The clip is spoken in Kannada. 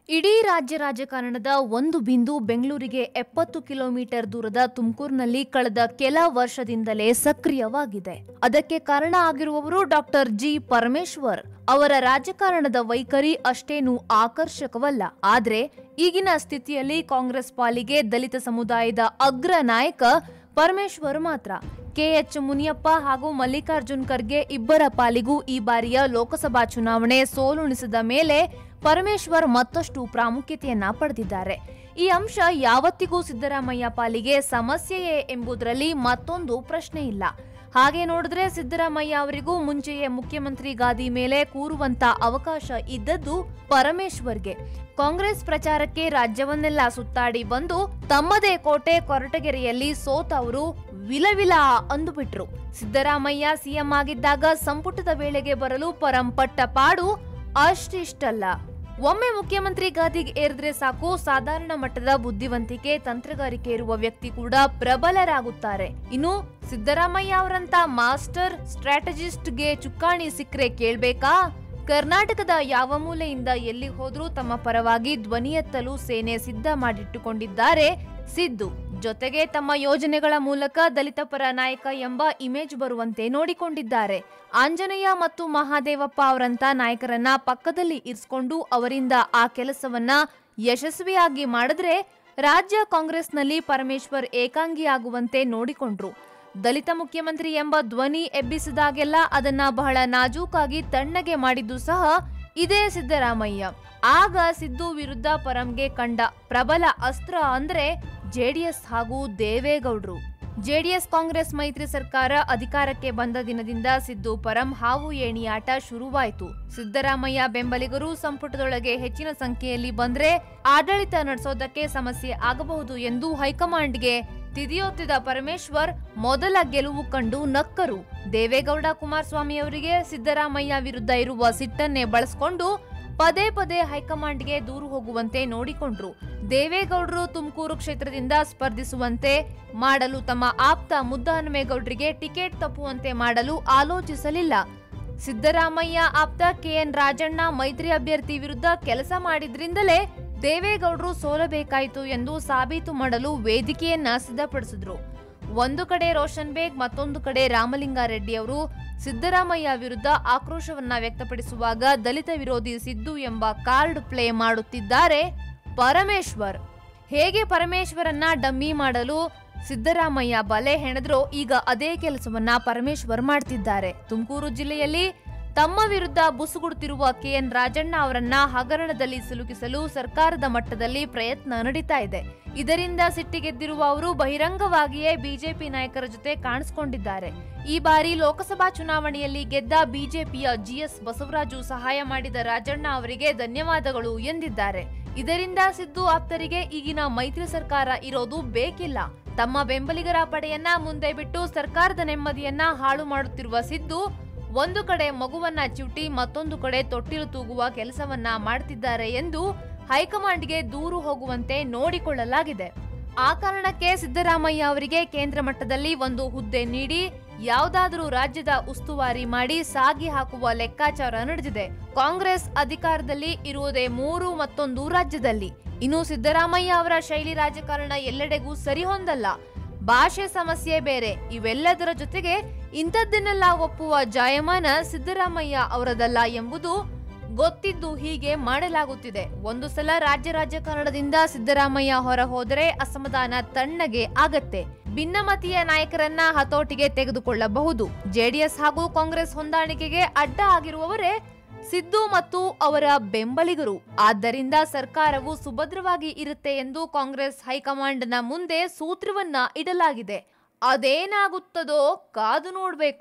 ಇಡೀ ರಾಜ್ಯ ರಾಜಕಾರಣದ ಒಂದು ಬಿಂದು ಬೆಂಗಳೂರಿಗೆ ಎಪ್ಪತ್ತು ಕಿಲೋಮೀಟರ್ ದೂರದ ತುಮಕೂರಿನಲ್ಲಿ ಕಳೆದ ಕೆಲ ವರ್ಷದಿಂದಲೇ ಸಕ್ರಿಯವಾಗಿದೆ ಅದಕ್ಕೆ ಕಾರಣ ಆಗಿರುವವರು ಡಾಕ್ಟರ್ ಜಿ ಪರಮೇಶ್ವರ್ ಅವರ ರಾಜಕಾರಣದ ವೈಖರಿ ಅಷ್ಟೇನೂ ಆಕರ್ಷಕವಲ್ಲ ಆದ್ರೆ ಈಗಿನ ಸ್ಥಿತಿಯಲ್ಲಿ ಕಾಂಗ್ರೆಸ್ ಪಾಲಿಗೆ ದಲಿತ ಸಮುದಾಯದ ಅಗ್ರ ನಾಯಕ ಪರಮೇಶ್ವರ್ ಮಾತ್ರ ಕೆಎಚ್ ಮುನಿಯಪ್ಪ ಹಾಗೂ ಮಲ್ಲಿಕಾರ್ಜುನ್ ಖರ್ಗೆ ಇಬ್ಬರ ಪಾಲಿಗೂ ಈ ಬಾರಿಯ ಲೋಕಸಭಾ ಚುನಾವಣೆ ಸೋಲುಣಿಸಿದ ಮೇಲೆ ಪರಮೇಶ್ವರ್ ಮತ್ತಷ್ಟು ಪ್ರಾಮುಖ್ಯತೆಯನ್ನ ಪಡೆದಿದ್ದಾರೆ ಈ ಅಂಶ ಯಾವತ್ತಿಗೂ ಸಿದ್ದರಾಮಯ್ಯ ಪಾಲಿಗೆ ಸಮಸ್ಯೆಯೇ ಎಂಬುದರಲ್ಲಿ ಮತ್ತೊಂದು ಪ್ರಶ್ನೆ ಇಲ್ಲ ಹಾಗೆ ನೋಡಿದ್ರೆ ಸಿದ್ದರಾಮಯ್ಯ ಅವರಿಗೂ ಮುಂಚೆಯೇ ಮುಖ್ಯಮಂತ್ರಿ ಗಾದಿ ಮೇಲೆ ಕೂರುವಂತ ಅವಕಾಶ ಇದ್ದದ್ದು ಪರಮೇಶ್ವರ್ಗೆ ಕಾಂಗ್ರೆಸ್ ಪ್ರಚಾರಕ್ಕೆ ರಾಜ್ಯವನ್ನೆಲ್ಲ ಸುತ್ತಾಡಿ ಬಂದು ತಮ್ಮದೇ ಕೋಟೆ ಕೊರಟಗೆರೆಯಲ್ಲಿ ಸೋತ ಅವರು ವಿಲವಿಲ ಅಂದುಬಿಟ್ರು ಸಿದ್ದರಾಮಯ್ಯ ಸಿಎಂ ಆಗಿದ್ದಾಗ ಸಂಪುಟದ ವೇಳೆಗೆ ಬರಲು ಪರಂಪಟ್ಟ ಪಾಡು ಅಷ್ಟಿಷ್ಟಲ್ಲ ಒಮ್ಮೆ ಮುಖ್ಯಮಂತ್ರಿ ಗಾದಿಗೆ ಏರಿದ್ರೆ ಸಾಕು ಸಾಧಾರಣ ಮಟ್ಟದ ಬುದ್ಧಿವಂತಿಕೆ ತಂತ್ರಗಾರಿಕೆ ಇರುವ ವ್ಯಕ್ತಿ ಕೂಡ ಪ್ರಬಲರಾಗುತ್ತಾರೆ ಇನ್ನು ಸಿದ್ದರಾಮಯ್ಯ ಅವರಂತ ಮಾಸ್ಟರ್ ಸ್ಟ್ರಾಟಜಿಸ್ಟ್ಗೆ ಚುಕ್ಕಾಣಿ ಸಿಕ್ರೆ ಕೇಳ್ಬೇಕಾ ಕರ್ನಾಟಕದ ಯಾವ ಮೂಲೆಯಿಂದ ಎಲ್ಲಿ ಹೋದ್ರೂ ತಮ್ಮ ಪರವಾಗಿ ಧ್ವನಿ ಎತ್ತಲು ಸೇನೆ ಸಿದ್ಧ ಮಾಡಿಟ್ಟುಕೊಂಡಿದ್ದಾರೆ ಸಿದ್ದು ಜೊತೆಗೆ ತಮ್ಮ ಯೋಜನೆಗಳ ಮೂಲಕ ದಲಿತ ಪರ ನಾಯಕ ಎಂಬ ಇಮೇಜ್ ಬರುವಂತೆ ನೋಡಿಕೊಂಡಿದ್ದಾರೆ ಆಂಜನೇಯ ಮತ್ತು ಮಹಾದೇವಪ್ಪ ಅವರಂತ ನಾಯಕರನ್ನ ಪಕ್ಕದಲ್ಲಿ ಇರಿಸ್ಕೊಂಡು ಅವರಿಂದ ಆ ಕೆಲಸವನ್ನ ಯಶಸ್ವಿಯಾಗಿ ಮಾಡಿದ್ರೆ ರಾಜ್ಯ ಕಾಂಗ್ರೆಸ್ನಲ್ಲಿ ಪರಮೇಶ್ವರ್ ಏಕಾಂಗಿಯಾಗುವಂತೆ ನೋಡಿಕೊಂಡ್ರು ದಲಿತ ಮುಖ್ಯಮಂತ್ರಿ ಎಂಬ ಧ್ವನಿ ಎಬ್ಬಿಸಿದಾಗೆಲ್ಲ ಅದನ್ನ ಬಹಳ ನಾಜೂಕಾಗಿ ತಣ್ಣಗೆ ಮಾಡಿದ್ದು ಸಹ ಇದೇ ಸಿದ್ದರಾಮಯ್ಯ ಆಗ ಸಿದ್ದು ವಿರುದ್ಧ ಪರಂಗೆ ಕಂಡ ಪ್ರಬಲ ಅಸ್ತ್ರ ಅಂದ್ರೆ ಜೆಡಿಎಸ್ ಹಾಗೂ ದೇವೇಗೌಡ್ರು ಜೆಡಿಎಸ್ ಕಾಂಗ್ರೆಸ್ ಮೈತ್ರಿ ಸರ್ಕಾರ ಅಧಿಕಾರಕ್ಕೆ ಬಂದ ದಿನದಿಂದ ಸಿದ್ದು ಪರಂ ಹಾವು ಏಣಿಯಾಟ ಶುರುವಾಯಿತು ಸಿದ್ದರಾಮಯ್ಯ ಬೆಂಬಲಿಗರು ಸಂಪುಟದೊಳಗೆ ಹೆಚ್ಚಿನ ಸಂಖ್ಯೆಯಲ್ಲಿ ಬಂದ್ರೆ ಆಡಳಿತ ನಡೆಸೋದಕ್ಕೆ ಸಮಸ್ಯೆ ಆಗಬಹುದು ಎಂದು ಹೈಕಮಾಂಡ್ಗೆ ತಿದಿಯೊತ್ತಿದ ಪರಮೇಶ್ವರ್ ಮೊದಲ ಗೆಲುವು ಕಂಡು ನಕ್ಕರು ದೇವೇಗೌಡ ಕುಮಾರಸ್ವಾಮಿ ಅವರಿಗೆ ಸಿದ್ದರಾಮಯ್ಯ ವಿರುದ್ಧ ಇರುವ ಸಿಟ್ಟನ್ನೇ ಬಳಸಿಕೊಂಡು ಪದೇ ಪದೇ ಹೈಕಮಾಂಡ್ಗೆ ದೂರು ಹೋಗುವಂತೆ ನೋಡಿಕೊಂಡ್ರು ದೇವೇಗೌಡರು ತುಮಕೂರು ಕ್ಷೇತ್ರದಿಂದ ಸ್ಪರ್ಧಿಸುವಂತೆ ಮಾಡಲು ತಮ್ಮ ಆಪ್ತ ಮುದ್ದಹನುಮೇಗೌಡರಿಗೆ ಟಿಕೆಟ್ ತಪ್ಪುವಂತೆ ಮಾಡಲು ಆಲೋಚಿಸಲಿಲ್ಲ ಸಿದ್ದರಾಮಯ್ಯ ಆಪ್ತ ಕೆಎನ್ ರಾಜಣ್ಣ ಮೈತ್ರಿ ಅಭ್ಯರ್ಥಿ ವಿರುದ್ಧ ಕೆಲಸ ಮಾಡಿದ್ರಿಂದಲೇ ದೇವೇಗೌಡರು ಸೋಲಬೇಕಾಯಿತು ಎಂದು ಸಾಬೀತು ಮಾಡಲು ವೇದಿಕೆಯನ್ನ ಸಿದ್ಧಪಡಿಸಿದ್ರು ಒಂದು ಕಡೆ ರೋಷನ್ ಬೇಗ್ ಮತ್ತೊಂದು ಕಡೆ ರಾಮಲಿಂಗಾರೆಡ್ಡಿ ಅವರು ಸಿದ್ದರಾಮಯ್ಯ ವಿರುದ್ಧ ಆಕ್ರೋಶವನ್ನ ವ್ಯಕ್ತಪಡಿಸುವಾಗ ದಲಿತ ವಿರೋಧಿ ಸಿದ್ದು ಎಂಬ ಕಾರ್ಡ್ ಪ್ಲೇ ಮಾಡುತ್ತಿದ್ದಾರೆ ಪರಮೇಶ್ವರ್ ಹೇಗೆ ಪರಮೇಶ್ವರನ್ನ ಡಮ್ಮಿ ಮಾಡಲು ಸಿದ್ದರಾಮಯ್ಯ ಬಲೆ ಹೆಣೆದ್ರೋ ಈಗ ಅದೇ ಕೆಲಸವನ್ನ ಪರಮೇಶ್ವರ್ ಮಾಡ್ತಿದ್ದಾರೆ ತುಮಕೂರು ಜಿಲ್ಲೆಯಲ್ಲಿ ತಮ್ಮ ವಿರುದ್ಧ ಬುಸುಗುಡುತ್ತಿರುವ ಕೆಎನ್ ರಾಜಣ್ಣ ಅವರನ್ನ ಹಗರಣದಲ್ಲಿ ಸಿಲುಕಿಸಲು ಸರ್ಕಾರದ ಮಟ್ಟದಲ್ಲಿ ಪ್ರಯತ್ನ ನಡೀತಾ ಇದೆ ಇದರಿಂದ ಸಿಟ್ಟಿಗೆದ್ದಿರುವ ಅವರು ಬಹಿರಂಗವಾಗಿಯೇ ಬಿಜೆಪಿ ನಾಯಕರ ಜೊತೆ ಕಾಣಿಸಿಕೊಂಡಿದ್ದಾರೆ ಈ ಬಾರಿ ಲೋಕಸಭಾ ಚುನಾವಣೆಯಲ್ಲಿ ಗೆದ್ದ ಬಿಜೆಪಿಯ ಜಿಎಸ್ ಬಸವರಾಜು ಸಹಾಯ ಮಾಡಿದ ರಾಜಣ್ಣ ಅವರಿಗೆ ಧನ್ಯವಾದಗಳು ಎಂದಿದ್ದಾರೆ ಇದರಿಂದ ಸಿದ್ದು ಆಪ್ತರಿಗೆ ಈಗಿನ ಮೈತ್ರಿ ಸರ್ಕಾರ ಇರೋದು ಬೇಕಿಲ್ಲ ತಮ್ಮ ಬೆಂಬಲಿಗರ ಪಡೆಯನ್ನ ಮುಂದೆ ಬಿಟ್ಟು ಸರ್ಕಾರದ ನೆಮ್ಮದಿಯನ್ನ ಹಾಳು ಮಾಡುತ್ತಿರುವ ಸಿದ್ದು ಒಂದು ಕಡೆ ಮಗುವನ್ನ ಚಿವುಟಿ ಮತ್ತೊಂದು ಕಡೆ ತೊಟ್ಟಿಲು ತೂಗುವ ಕೆಲಸವನ್ನ ಮಾಡ್ತಿದ್ದಾರೆ ಎಂದು ಹೈಕಮಾಂಡ್ಗೆ ದೂರು ಹೋಗುವಂತೆ ನೋಡಿಕೊಳ್ಳಲಾಗಿದೆ ಆ ಕಾರಣಕ್ಕೆ ಸಿದ್ದರಾಮಯ್ಯ ಅವರಿಗೆ ಕೇಂದ್ರ ಮಟ್ಟದಲ್ಲಿ ಒಂದು ಹುದ್ದೆ ನೀಡಿ ಯಾವುದಾದರೂ ರಾಜ್ಯದ ಉಸ್ತುವಾರಿ ಮಾಡಿ ಸಾಗಿ ಹಾಕುವ ಲೆಕ್ಕಾಚಾರ ನಡೆದಿದೆ ಕಾಂಗ್ರೆಸ್ ಅಧಿಕಾರದಲ್ಲಿ ಇರುವುದೇ ಮೂರು ಮತ್ತೊಂದು ರಾಜ್ಯದಲ್ಲಿ ಇನ್ನು ಸಿದ್ದರಾಮಯ್ಯ ಅವರ ಶೈಲಿ ರಾಜಕಾರಣ ಎಲ್ಲೆಡೆಗೂ ಸರಿಹೊಂದಲ್ಲ ಭಾಷೆ ಸಮಸ್ಯೆ ಬೇರೆ ಇವೆಲ್ಲದರ ಜೊತೆಗೆ ಇಂಥದ್ದನ್ನೆಲ್ಲ ಒಪ್ಪುವ ಜಾಯಮಾನ ಸಿದ್ದರಾಮಯ್ಯ ಅವರದಲ್ಲ ಎಂಬುದು ಗೊತ್ತಿದ್ದು ಹೀಗೆ ಮಾಡಲಾಗುತ್ತಿದೆ ಒಂದು ಸಲ ರಾಜ್ಯ ರಾಜಕಾರಣದಿಂದ ಸಿದ್ದರಾಮಯ್ಯ ಹೊರ ಹೋದರೆ ಅಸಮಾಧಾನ ತಣ್ಣಗೆ ಆಗತ್ತೆ ಭಿನ್ನಮತೀಯ ನಾಯಕರನ್ನ ಹತೋಟಿಗೆ ತೆಗೆದುಕೊಳ್ಳಬಹುದು ಜೆಡಿಎಸ್ ಹಾಗೂ ಕಾಂಗ್ರೆಸ್ ಹೊಂದಾಣಿಕೆಗೆ ಅಡ್ಡ ಆಗಿರುವವರೇ ಸಿದ್ದು ಮತ್ತು ಅವರ ಬೆಂಬಲಿಗರು ಆದ್ದರಿಂದ ಸರ್ಕಾರವು ಸುಭದ್ರವಾಗಿ ಇರುತ್ತೆ ಎಂದು ಕಾಂಗ್ರೆಸ್ ಹೈಕಮಾಂಡ್ನ ಮುಂದೆ ಸೂತ್ರವನ್ನ ಇಡಲಾಗಿದೆ ಅದೇನಾಗುತ್ತದೋ ಕಾದು ನೋಡ್ಬೇಕು